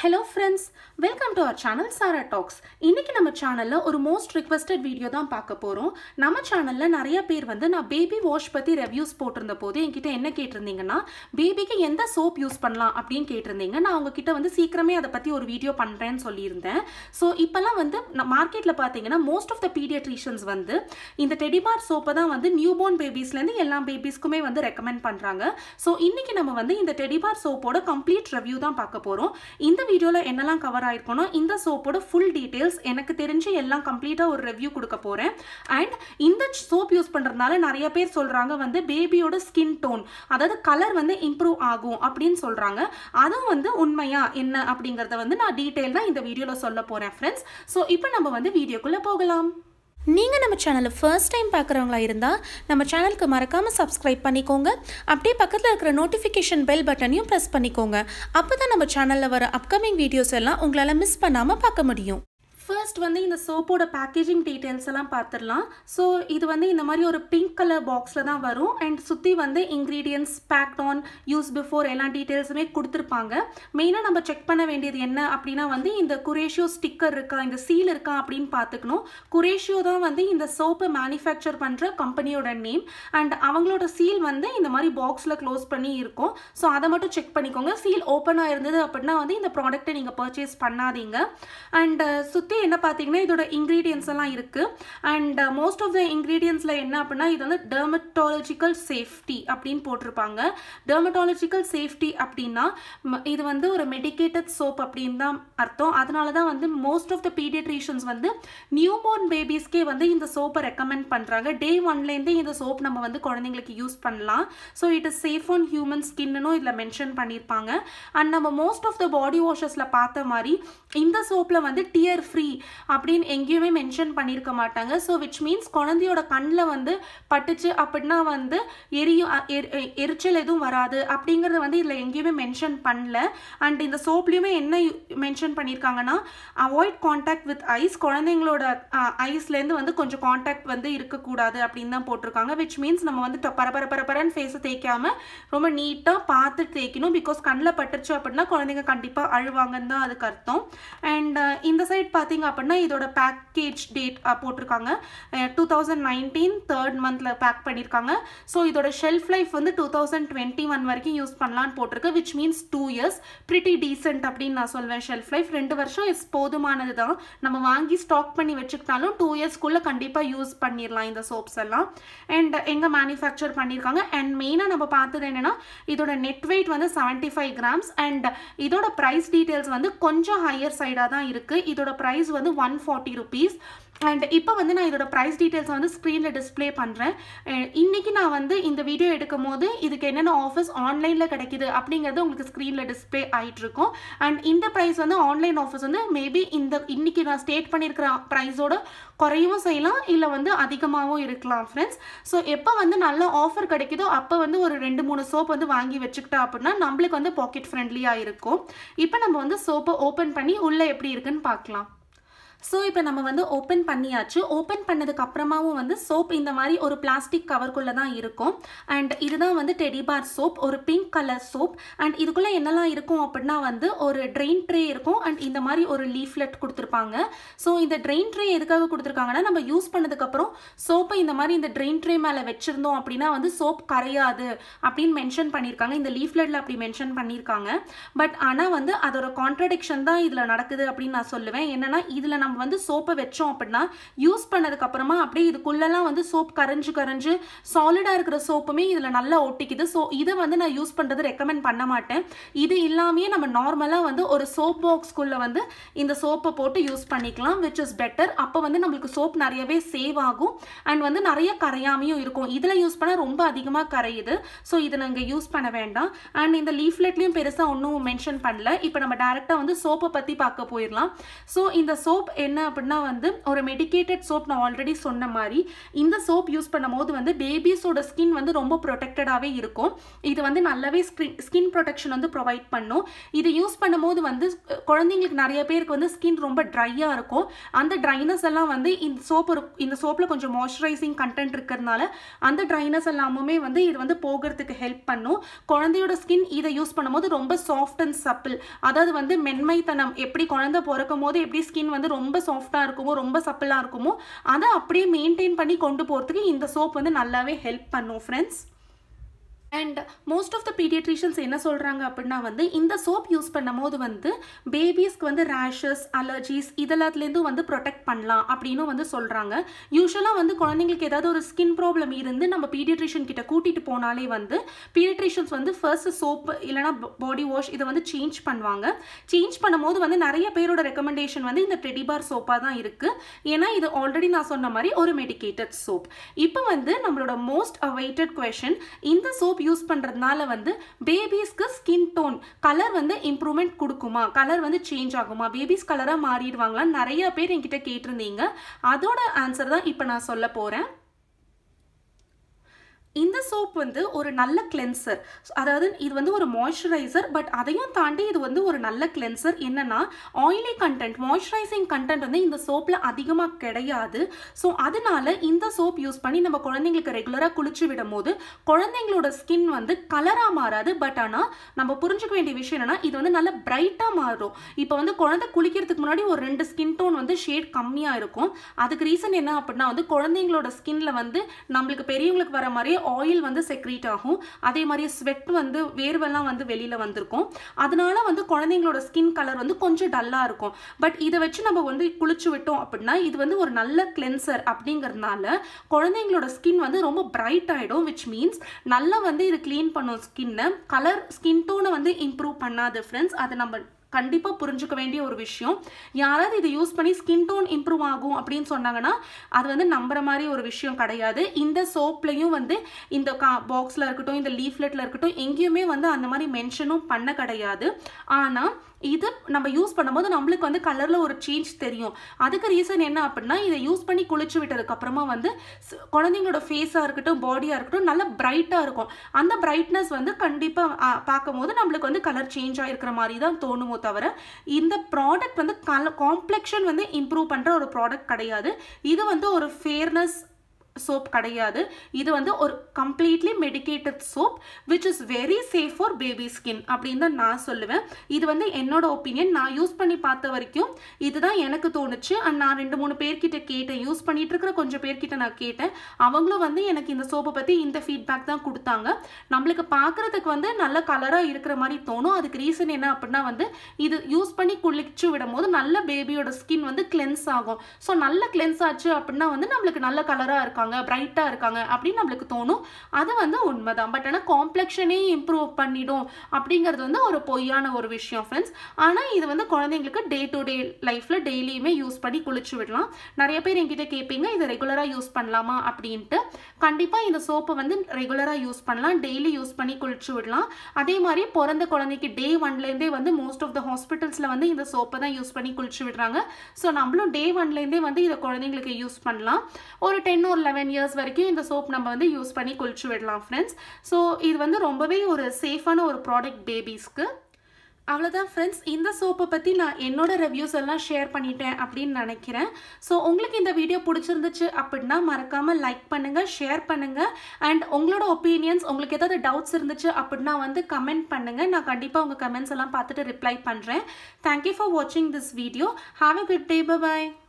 hello friends welcome to our channel Sara talks இன்னைக்கு நம்ம சேனலில் ஒரு மோஸ்ட் ரிக்வெஸ்டட் வீடியோ தான் பார்க்க போகிறோம் நம்ம சேனலில் நிறைய பேர் வந்து நான் பேபி வாஷ் பற்றி ரெவ்யூஸ் போட்டிருந்த போது என்கிட்ட என்ன கேட்டிருந்தீங்கன்னா பேபிக்கு எந்த சோப் யூஸ் பண்ணலாம் அப்படின்னு கேட்டிருந்தீங்க நான் உங்ககிட்ட வந்து சீக்கிரமே அதை பற்றி ஒரு வீடியோ பண்ணுறேன்னு சொல்லியிருந்தேன் ஸோ இப்போல்லாம் வந்து மார்க்கெட்டில் பார்த்தீங்கன்னா மோஸ்ட் ஆஃப் த பீடியட்ரிஷியன்ஸ் வந்து இந்த டெடிபார் சோப்பை தான் வந்து நியூபோர்ன் பேபிஸ்லேருந்து எல்லா பேபிஸ்க்குமே வந்து ரெக்கமெண்ட் பண்ணுறாங்க ஸோ இன்னைக்கு நம்ம வந்து இந்த டெடிபார் சோப்போட கம்ப்ளீட் ரிவ்யூ தான் பார்க்க போகிறோம் இந்த வீடியோவில் என்னெல்லாம் கவர் ஆயிருக்கணும் இந்த சோப்போட ஃபுல் டீட்டெயில்ஸ் எனக்கு தெரிஞ்சு எல்லாம் கம்ப்ளீட்டாக ஒரு ரிவ்யூ கொடுக்க போகிறேன் அண்ட் இந்த சோப் யூஸ் பண்ணுறதுனால நிறைய பேர் சொல்கிறாங்க வந்து பேபியோட ஸ்கின் டோன் அதாவது கலர் வந்து இம்ப்ரூவ் ஆகும் அப்படின்னு சொல்கிறாங்க அதுவும் வந்து உண்மையா என்ன அப்படிங்கிறத வந்து நான் டீட்டெயிலாக இந்த வீடியோவில் சொல்ல போகிறேன் ஃப்ரெண்ட்ஸ் ஸோ இப்போ நம்ம வந்து வீடியோக்குள்ளே போகலாம் நீங்கள் நம்ம சேனலை ஃபர்ஸ்ட் டைம் பார்க்குறவங்களா இருந்தால் நம்ம சேனலுக்கு மறக்காமல் சப்ஸ்கிரைப் பண்ணிக்கோங்க அப்படியே பக்கத்தில் இருக்கிற நோட்டிஃபிகேஷன் பெல் பட்டனையும் ப்ரெஸ் பண்ணிக்கோங்க அப்போ தான் நம்ம சேனலில் வர அப்கமிங் வீடியோஸ் எல்லாம் உங்களால் மிஸ் பண்ணாமல் பார்க்க முடியும் ஃபர்ஸ்ட் வந்து இந்த சோப்போட பேக்கேஜிங் டீட்டெயில்ஸ் எல்லாம் பார்த்துடலாம் ஸோ இது வந்து இந்த மாதிரி ஒரு பிங்க் கலர் பாக்ஸில் தான் வரும் அண்ட் சுற்றி வந்து ingredients packed on use before எல்லா டீட்டெயில்ஸுமே கொடுத்துருப்பாங்க மெயினாக நம்ம செக் பண்ண வேண்டியது என்ன அப்படின்னா வந்து இந்த குரேஷியோ ஸ்டிக்கர் இருக்கா இந்த சீல் இருக்கா அப்படின்னு பார்த்துக்கணும் குரேஷியோ தான் வந்து இந்த சோப்பை மேனுஃபேக்சர் பண்ணுற கம்பெனியோட நேம் அண்ட் அவங்களோட சீல் வந்து இந்த மாதிரி பாக்ஸில் க்ளோஸ் பண்ணி இருக்கும் ஸோ அதை மட்டும் செக் பண்ணிக்கோங்க சீல் ஓப்பனாக இருந்தது அப்படின்னா வந்து இந்த ப்ராடக்ட்டை நீங்கள் பர்ச்சேஸ் பண்ணாதீங்க அண்ட் சுற்றி என்ன பார்த்தீங்கன்னா இதோட இன்க்ரீடியன்ஸ் எல்லாம் இருக்குது அண்ட் மோஸ்ட் ஆஃப் த இன்க்ரீடியன்ஸில் என்ன அப்படின்னா இது வந்து டெர்மட்டாலஜிக்கல் சேஃப்டி அப்படின்னு போட்டிருப்பாங்க டெர்மட்டாலஜிக்கல் சேஃப்டி அப்படின்னா இது வந்து ஒரு மெடிக்கேட்டட் சோப் அப்படின்னு தான் அர்த்தம் அதனால தான் வந்து மோஸ்ட் ஆஃப் த பீடியட்ரிஷியன்ஸ் வந்து நியூபோர்ன் பேபிஸ்க்கே வந்து இந்த சோப்பை ரெக்கமெண்ட் பண்ணுறாங்க டே ஒன்லேருந்தே இந்த சோப் நம்ம வந்து குழந்தைங்களுக்கு யூஸ் பண்ணலாம் so it is safe on human ஸ்கின்னும் இதில் மென்ஷன் பண்ணியிருப்பாங்க அண்ட் நம்ம மோஸ்ட் ஆஃப் த பாடி வாஷஸில் பார்த்த மாதிரி இந்த சோப்பில் வந்து டியர் ஃப்ரீ அப்படின்னு எங்கேயுமே மென்ஷன் பண்ணியிருக்க மாட்டாங்க ஸோ விச் மீன்ஸ் குழந்தையோட கண்ணில் வந்து பட்டுச்சு அப்படின்னா வந்து எரியும் எரிச்சல் எதுவும் வராது அப்படிங்கிறத வந்து இதில் எங்கேயுமே மென்ஷன் பண்ணல அண்ட் இந்த சோப்லேயுமே என்ன மென்ஷன் பண்ணியிருக்காங்கன்னா அவாய்ட் காண்டாக்ட் வித் ஐஸ் குழந்தைங்களோட ஐஸ்லேருந்து வந்து கொஞ்சம் காண்டாக்ட் வந்து இருக்கக்கூடாது அப்படின்னு தான் போட்டிருக்காங்க விச் மீன்ஸ் நம்ம வந்து பரபர பரபரன்னு ஃபேஸை தேய்க்காம ரொம்ப நீட்டாக பார்த்து தேய்க்கணும் பிகாஸ் கண்ணில் பட்டுருச்சு அப்படின்னா குழந்தைங்க கண்டிப்பாக அழுவாங்கன்னு தான் அதுக்கு அர்த்தம் அண்ட் இந்த சைட் பார்த்தீங்க அப்படின்னா இதோட பேக்கேஜ் டேட் போட்டிருக்காங்க டூ தௌசண்ட் நைன்டீன் தேர்ட் மந்தில் பேக் பண்ணியிருக்காங்க ஸோ இதோட ஷெல்ஃப் லைஃப் வந்து டூ தௌசண்ட் டுவெண்ட்டி ஒன் வரைக்கும் யூஸ் பண்ணலான்னு போட்டிருக்கு which means two years pretty decent அப்படின்னு நான் சொல்வேன் ஷெல்ஃப் லைஃப் ரெண்டு வருஷம் இஸ் போதுமானது தான் நம்ம வாங்கி ஸ்டாக் பண்ணி வச்சுக்கிட்டாலும் டூ இயர்ஸ்க்குள்ளே கண்டிப்பாக யூஸ் பண்ணிடலாம் இந்த சோப்ஸ் எல்லாம் அண்ட் எங்கே மேனுஃபேக்சர் பண்ணியிருக்காங்க அண்ட் மெயினாக நம்ம பார்த்தது என்னென்னா இதோட நெட் வெயிட் வந்து செவன்ட்டி ஃபைவ் கிராம்ஸ் அண்ட் இதோட ப்ரைஸ் டீட்டெயில்ஸ் வந்து கொஞ்சம் ஹையர் சைடாக தான் இருக்குது இதோட ப்ரைஸ் வந்து ஒன் ஃபார்ட்டி ருபீஸ் அண்ட் இப்போ வந்து நான் இதோட ப்ரைஸ் டீட்டெயில்ஸ் வந்து ஸ்க்ரீனில் டிஸ்பிளே பண்ணுறேன் இன்றைக்கி நான் வந்து இந்த வீடியோ எடுக்கும் போது இதுக்கு என்னென்ன ஆஃபர்ஸ் ஆன்லைனில் கிடைக்கிது அப்படிங்கிறது உங்களுக்கு ஸ்க்ரீனில் டிஸ்பிளே ஆகிட்டு இருக்கும் அண்ட் இந்த ப்ரைஸ் வந்து ஆன்லைன் ஆஃபர்ஸ் வந்து மேபி இந்த இன்றைக்கி நான் ஸ்டேட் பண்ணியிருக்கிற ப்ரைஸோட குறையவும் செய்யலாம் இல்லை வந்து அதிகமாகவும் இருக்கலாம் ஃப்ரெண்ட்ஸ் ஸோ எப்போ வந்து நல்ல ஆஃபர் கிடைக்குதோ அப்போ வந்து ஒரு ரெண்டு மூணு சோப் வந்து வாங்கி வச்சுக்கிட்டா அப்படின்னா நம்மளுக்கு வந்து பாக்கெட் ஃப்ரெண்ட்லியாக இருக்கும் இப்போ நம்ம வந்து சோப்பை ஓப்பன் பண்ணி உள்ளே எப்படி இருக்குன்னு பார்க்கலாம் ஸோ இப்போ நம்ம வந்து ஓப்பன் பண்ணியாச்சு ஓப்பன் பண்ணதுக்கு அப்புறமாவும் வந்து சோப் இந்த மாதிரி ஒரு பிளாஸ்டிக் கவர்க்குள்ளே தான் இருக்கும் அண்ட் இதுதான் வந்து டெடிபார் சோப் ஒரு பிங்க் கலர் சோப் அண்ட் இதுக்குள்ளே என்னெல்லாம் இருக்கும் அப்படின்னா வந்து ஒரு ட்ரெயின் ட்ரே இருக்கும் அண்ட் இந்த மாதிரி ஒரு லீஃப்லெட் கொடுத்துருப்பாங்க ஸோ இந்த ட்ரெயின் ட்ரே எதுக்காக கொடுத்துருக்காங்கன்னா நம்ம யூஸ் பண்ணதுக்கப்புறம் சோப்பை இந்த மாதிரி இந்த ட்ரெயின் ட்ரே மேலே வச்சுருந்தோம் அப்படின்னா வந்து சோப் கரையாது அப்படின்னு மென்ஷன் பண்ணியிருக்காங்க இந்த லீஃப்லெட்டில் அப்படி மென்ஷன் பண்ணியிருக்காங்க பட் ஆனால் வந்து அதோட கான்ட்ரடிக்ஷன் தான் இதில் நடக்குது அப்படின்னு நான் சொல்லுவேன் என்னென்னா இதில் நம்ம நம்ம வந்து சோப்பை வச்சோம் அப்படின்னா யூஸ் பண்ணதுக்கு அப்புறமா அப்படியே இதுக்குள்ளெல்லாம் வந்து சோப் கரைஞ்சு கரைஞ்சு சாலிடாக இருக்கிற சோப்புமே இதில் நல்லா ஒட்டிக்குது ஸோ இதை வந்து நான் யூஸ் பண்ணுறது ரெக்கமெண்ட் பண்ண மாட்டேன் இது இல்லாமையே நம்ம நார்மலாக வந்து ஒரு சோப் பாக்ஸ்குள்ளே வந்து இந்த சோப்பை போட்டு யூஸ் பண்ணிக்கலாம் விச் இஸ் பெட்டர் அப்போ வந்து நம்மளுக்கு சோப் நிறையவே சேவ் ஆகும் அண்ட் வந்து நிறைய கரையாமையும் இருக்கும் இதில் யூஸ் பண்ணால் ரொம்ப அதிகமாக கரையுது ஸோ இதை நாங்கள் யூஸ் பண்ண வேண்டாம் அண்ட் இந்த லீஃப்லெட்லேயும் பெருசாக ஒன்றும் மென்ஷன் பண்ணல இப்போ நம்ம டேரெக்டாக வந்து சோப்பை பற்றி பார்க்க போயிடலாம் ஸோ இந்த சோப் என்ன அப்படின்னா வந்து ஒரு மெடிக்கேட்டட் சோப் நான் ஆல்ரெடி சொன்ன மாதிரி இந்த சோப் யூஸ் பண்ணும்போது வந்து பேபிஸோட ஸ்கின் வந்து ரொம்ப ப்ரொடெக்டடாகவே இருக்கும் இது வந்து நல்லாவே ஸ்கின் ஸ்கின் ப்ரொடெக்ஷன் வந்து ப்ரொவைட் பண்ணும் இது யூஸ் பண்ணும்போது வந்து குழந்தைங்களுக்கு நிறைய பேருக்கு வந்து ஸ்கின் ரொம்ப ட்ரையாக இருக்கும் அந்த ட்ரைனஸ் எல்லாம் வந்து இந்த சோப் ஒரு இந்த சோப்பில் கொஞ்சம் மாய்ஸ்சரைசிங் கண்டென்ட் இருக்கிறதுனால அந்த ட்ரைனஸ் எல்லாமுமே வந்து இது வந்து போகிறதுக்கு ஹெல்ப் பண்ணும் குழந்தையோட ஸ்கின் இதை யூஸ் பண்ணும்போது ரொம்ப சாஃப்ட் அண்ட் சப்பிள் அதாவது வந்து மென்மைத்தனம் எப்படி குழந்தை பிறக்கும் போது எப்படி ஸ்கின் வந்து ரொம்ப சாஃப்டாக இருக்குமோ ரொம்ப சப்பிளாக இருக்குமோ அதை அப்படியே மெயின்டைன் பண்ணி கொண்டு போகிறதுக்கு இந்த சோப் வந்து நல்லாவே ஹெல்ப் பண்ணும் friends and most of the paediatricians என்ன சொல்கிறாங்க அப்படின்னா வந்து இந்த சோப் யூஸ் பண்ணும்போது வந்து பேபிஸ்க்கு வந்து ரேஷஸ் அலர்ஜிஸ் இதெல்லாத்துலேருந்தும் வந்து ப்ரொடெக்ட் பண்ணலாம் அப்படின்னு வந்து சொல்கிறாங்க யூஸ்வலாக வந்து குழந்தைங்களுக்கு ஏதாவது ஒரு ஸ்கின் ப்ராப்ளம் இருந்து நம்ம பீடியட்ரிஷியன் கிட்ட கூட்டிகிட்டு போனாலே வந்து பீடியட்ரிஷியன்ஸ் வந்து ஃபர்ஸ்ட் சோப் இல்லைனா பாடி வாஷ் இதை வந்து சேஞ்ச் பண்ணுவாங்க சேஞ்ச் பண்ணும்போது வந்து நிறைய பேரோட ரெக்கமெண்டேஷன் வந்து இந்த டெடிபார் சோப்பாக தான் இருக்குது ஏன்னா இது ஆல்ரெடி நான் சொன்ன மாதிரி ஒரு மெடிக்கேட்டட் சோப் இப்போ வந்து நம்மளோட மோஸ்ட் அவைட்டட் கொஷின் இந்த சோப் யூஸ் பண்ணுறதுனால வந்து பேபிஸ்க்கு ஸ்கின் டோன் கலர் வந்து இம்ப்ரூவ்மெண்ட் கொடுக்குமா கலர் வந்து சேஞ்ச் ஆகுமா பேபிஸ் கலராக மாறிடுவாங்களா நிறைய பேர் என்கிட்ட கேட்டிருந்தீங்க அதோட ஆன்சர் தான் இப்போ நான் சொல்ல போகிறேன் இந்த சோப் வந்து ஒரு நல்ல கிளென்சர் அதாவது இது வந்து ஒரு மாய்ஸ்சரைசர் பட் அதையும் தாண்டி இது வந்து ஒரு நல்ல கிளென்சர் என்னன்னா ஆயிலி கண்டென்ட் மாய்ஸ்சரைசிங் கண்டென்ட் வந்து இந்த சோப்பில் அதிகமாக கிடையாது ஸோ அதனால இந்த சோப் யூஸ் பண்ணி நம்ம குழந்தைங்களுக்கு ரெகுலராக குளிச்சு விடும் போது குழந்தைங்களோட ஸ்கின் வந்து கலராக மாறாது பட் ஆனால் நம்ம புரிஞ்சுக்க வேண்டிய விஷயம் என்னன்னா இது வந்து நல்ல பிரைட்டாக மாறும் இப்போ வந்து குழந்தை குளிக்கிறதுக்கு முன்னாடி ஒரு ரெண்டு ஸ்கின் டோன் வந்து ஷேட் கம்மியாக இருக்கும் அதுக்கு ரீசன் என்ன அப்படின்னா வந்து குழந்தைங்களோட ஸ்கின்ல வந்து நம்மளுக்கு பெரியவங்களுக்கு வர மாதிரியே ஆயில் வந்து செக்ரீட் ஆகும் அதே மாதிரி ஸ்வெட் வந்து வேர்வெல்லாம் வந்து வெளியில் வந்திருக்கும் அதனால வந்து குழந்தைங்களோட ஸ்கின் கலர் வந்து கொஞ்சம் டல்லாக இருக்கும் பட் இதை வச்சு நம்ம வந்து குளிச்சு விட்டோம் அப்படின்னா இது வந்து ஒரு நல்ல கிளென்சர் அப்படிங்கிறதுனால குழந்தைங்களோட ஸ்கின் வந்து ரொம்ப பிரைட் ஆகிடும் விச் மீன்ஸ் நல்லா வந்து இது க்ளீன் பண்ணும் ஸ்கின்னை கலர் ஸ்கின் டோனை வந்து இம்ப்ரூவ் பண்ணாது ஃப்ரெண்ட்ஸ் அதை நம்ம கண்டிப்பாக புரிஞ்சுக்க வேண்டிய ஒரு விஷயம் யாராவது இதை யூஸ் பண்ணி ஸ்கின் டோன் இம்ப்ரூவ் ஆகும் அப்படின்னு சொன்னாங்கன்னா அது வந்து நம்புற மாதிரி ஒரு விஷயம் கிடையாது இந்த சோப்லையும் வந்து இந்த கா பாக்ஸில் இருக்கட்டும் இந்த லீஃப்லெட்டில் இருக்கட்டும் எங்கேயுமே வந்து அந்த மாதிரி மென்ஷனும் பண்ண கிடையாது ஆனால் இது நம்ம யூஸ் பண்ணும்போது நம்மளுக்கு வந்து கலரில் ஒரு சேஞ்ச் தெரியும் அதுக்கு ரீசன் என்ன அப்படின்னா இதை யூஸ் பண்ணி குளிச்சு விட்டதுக்கு அப்புறமா வந்து குழந்தைங்களோட ஃபேஸாக இருக்கட்டும் பாடியாக இருக்கட்டும் நல்லா பிரைட்டாக இருக்கும் அந்த பிரைட்னஸ் வந்து கண்டிப்பாக பார்க்கும் போது நம்மளுக்கு வந்து கலர் சேஞ்ச் ஆகிருக்கிற மாதிரி தான் தோணுமோ தவிர இந்த ப்ராடக்ட் வந்து கல காம்ப்ளெக்ஷன் வந்து இம்ப்ரூவ் பண்ணுற ஒரு ப்ராடக்ட் கிடையாது இது வந்து ஒரு ஃபேர்னஸ் சோப் கிடையாது இது வந்து ஒரு completely medicated soap which is very safe for baby skin அப்படின்னு தான் நான் சொல்லுவேன் இது வந்து என்னோட ஒப்பீனியன் நான் யூஸ் பண்ணி பார்த்த வரைக்கும் இதுதான் எனக்கு தோணுச்சு அண்ட் நான் ரெண்டு மூணு பேர்கிட்ட கேட்டேன் யூஸ் பண்ணிட்டு இருக்கிற கொஞ்சம் பேர்கிட்ட நான் கேட்டேன் அவங்களும் வந்து எனக்கு இந்த சோப்பை பற்றி இந்த ஃபீட்பேக் தான் கொடுத்தாங்க நம்மளுக்கு பார்க்குறதுக்கு வந்து நல்ல கலராக இருக்கிற மாதிரி தோணும் அதுக்கு ரீசன் என்ன அப்படின்னா வந்து இது யூஸ் பண்ணி குளிச்சு விடும் போது நல்ல பேபியோட ஸ்கின் வந்து கிளென்ஸ் ஆகும் ஸோ நல்ல கிளென்ஸ் ஆச்சு அப்படின்னா வந்து நம்மளுக்கு நல்ல கலராக இருக்கும் இருக்காங்க பிரைட்டாக இருக்காங்க அப்படின்னு நம்மளுக்கு தோணும் அது வந்து உண்மைதான் பட் ஆனால் காம்ப்ளெக்ஷனே இம்ப்ரூவ் பண்ணிடும் அப்படிங்கிறது வந்து ஒரு பொய்யான ஒரு விஷயம் ஃப்ரெண்ட்ஸ் ஆனால் இது வந்து குழந்தைங்களுக்கு டே டு டே லைஃப்பில் டெய்லியுமே யூஸ் பண்ணி குளிச்சு விடலாம் நிறைய பேர் என்கிட்ட கேட்பீங்க இதை ரெகுலராக யூஸ் பண்ணலாமா அப்படின்ட்டு கண்டிப்பாக இந்த சோப்பை வந்து ரெகுலராக யூஸ் பண்ணலாம் டெய்லி யூஸ் பண்ணி குளிச்சு விடலாம் அதே மாதிரி பிறந்த குழந்தைக்கு டே ஒன்லேருந்தே வந்து மோஸ்ட் ஆஃப் த ஹாஸ்பிட்டல்ஸில் வந்து இந்த சோப்பை தான் யூஸ் பண்ணி குளிச்சு விடுறாங்க ஸோ நம்மளும் டே ஒன்லேருந்தே வந்து இதை குழந்தைங்களுக்கு யூஸ் பண்ணலாம் ஒரு டென் ஒரு லெவன் இயர்ஸ் வரைக்கும் இந்த சோப் நம்ம வந்து யூஸ் பண்ணி குளிச்சு விடலாம் ஃப்ரெண்ட்ஸ் ஸோ இது வந்து ரொம்பவே ஒரு சேஃபான ஒரு ப்ராடக்ட் பேபிஸ்க்கு அவ்வளோதான் ஃப்ரெண்ட்ஸ் இந்த சோப்பை பற்றி நான் என்னோட ரிவ்யூஸ் எல்லாம் ஷேர் பண்ணிட்டேன் அப்படின்னு நினைக்கிறேன் ஸோ உங்களுக்கு இந்த வீடியோ பிடிச்சிருந்துச்சு அப்படின்னா மறக்காமல் லைக் பண்ணுங்கள் ஷேர் பண்ணுங்கள் அண்ட் உங்களோட ஒப்பீனியன்ஸ் உங்களுக்கு ஏதாவது டவுட்ஸ் இருந்துச்சு அப்படின்னா வந்து கமெண்ட் பண்ணுங்கள் நான் கண்டிப்பாக உங்கள் கமெண்ட்ஸ் எல்லாம் பார்த்துட்டு ரிப்ளை பண்ணுறேன் தேங்க்யூ ஃபார் வாட்சிங் this video have a good day bye